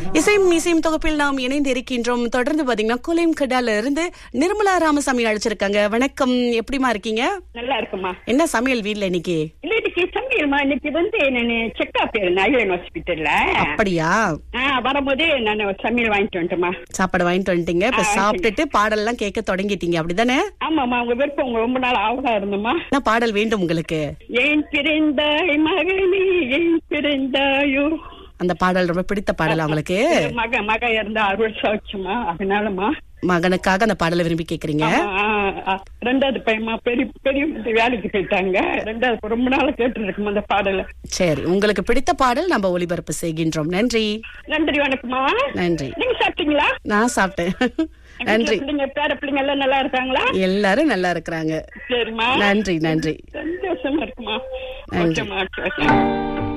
இசையும் இசையும் தொகுப்பில் நாம் இணைந்து இருக்கின்றோம் தொடர்ந்து பாத்தீங்கன்னா குலையும் கடால இருந்து நிர்மலா ராமசாமி அழைச்சிருக்காங்க வணக்கம் எப்படிமா இருக்கீங்க நல்லா இருக்குமா என்ன சமையல் வீட்ல இன்னைக்கு இல்ல இன்னைக்கு சமையல்மா இன்னைக்கு வந்து நான் செக்அப் ஐலன் ஹாஸ்பிட்டல்ல அப்படியா வரும்போது நான் சமையல் வாங்கிட்டு வந்துட்டேமா சாப்பாடு வாங்கிட்டு வந்துட்டீங்க இப்ப சாப்பிட்டுட்டு பாடல்லாம் கேட்க தொடங்கிட்டீங்க அப்படிதானே ஆமாமா உங்க விருப்பம் உங்க ரொம்ப நாள் ஆவலா இருந்தம்மா என்ன பாடல் வேண்டும் உங்களுக்கு ஏன் பிறந்தாய் மகனே ஏன் பிறந்தாயோ அந்த பாடல் ரொம்ப பிடித்த பாடல் உங்களுக்கு மக மக இருந்தா அறுபது சாட்சிமா அதனாலமா மகனுக்காக அந்த பாடலை விரும்பி கேக்குறீங்க ஆ, ஆ, ரெண்டாவது பையமா பெரிய பெரிய வேலைக்கு போயிட்டாங்க ரெண்டாவது ரொம்ப நாள் கேட்டு இருக்குமா அந்த பாடல சரி உங்களுக்கு பிடித்த பாடல் நம்ம ஒளிபரப்பு செய்கின்றோம் நன்றி நன்றி வணக்கம்மா நன்றி நீங்க சாப்பிட்டீங்களா நான் சாப்பிட்டேன் நன்றி பிள்ளைங்க பேர பிள்ளைங்க எல்லாம் நல்லா இருக்காங்களா எல்லாரும் நல்லா இருக்கிறாங்க சரிம்மா நன்றி நன்றி சந்தோஷமா இருக்குமா நன்றி. ஓகேம்மா ஓகே, ஓகே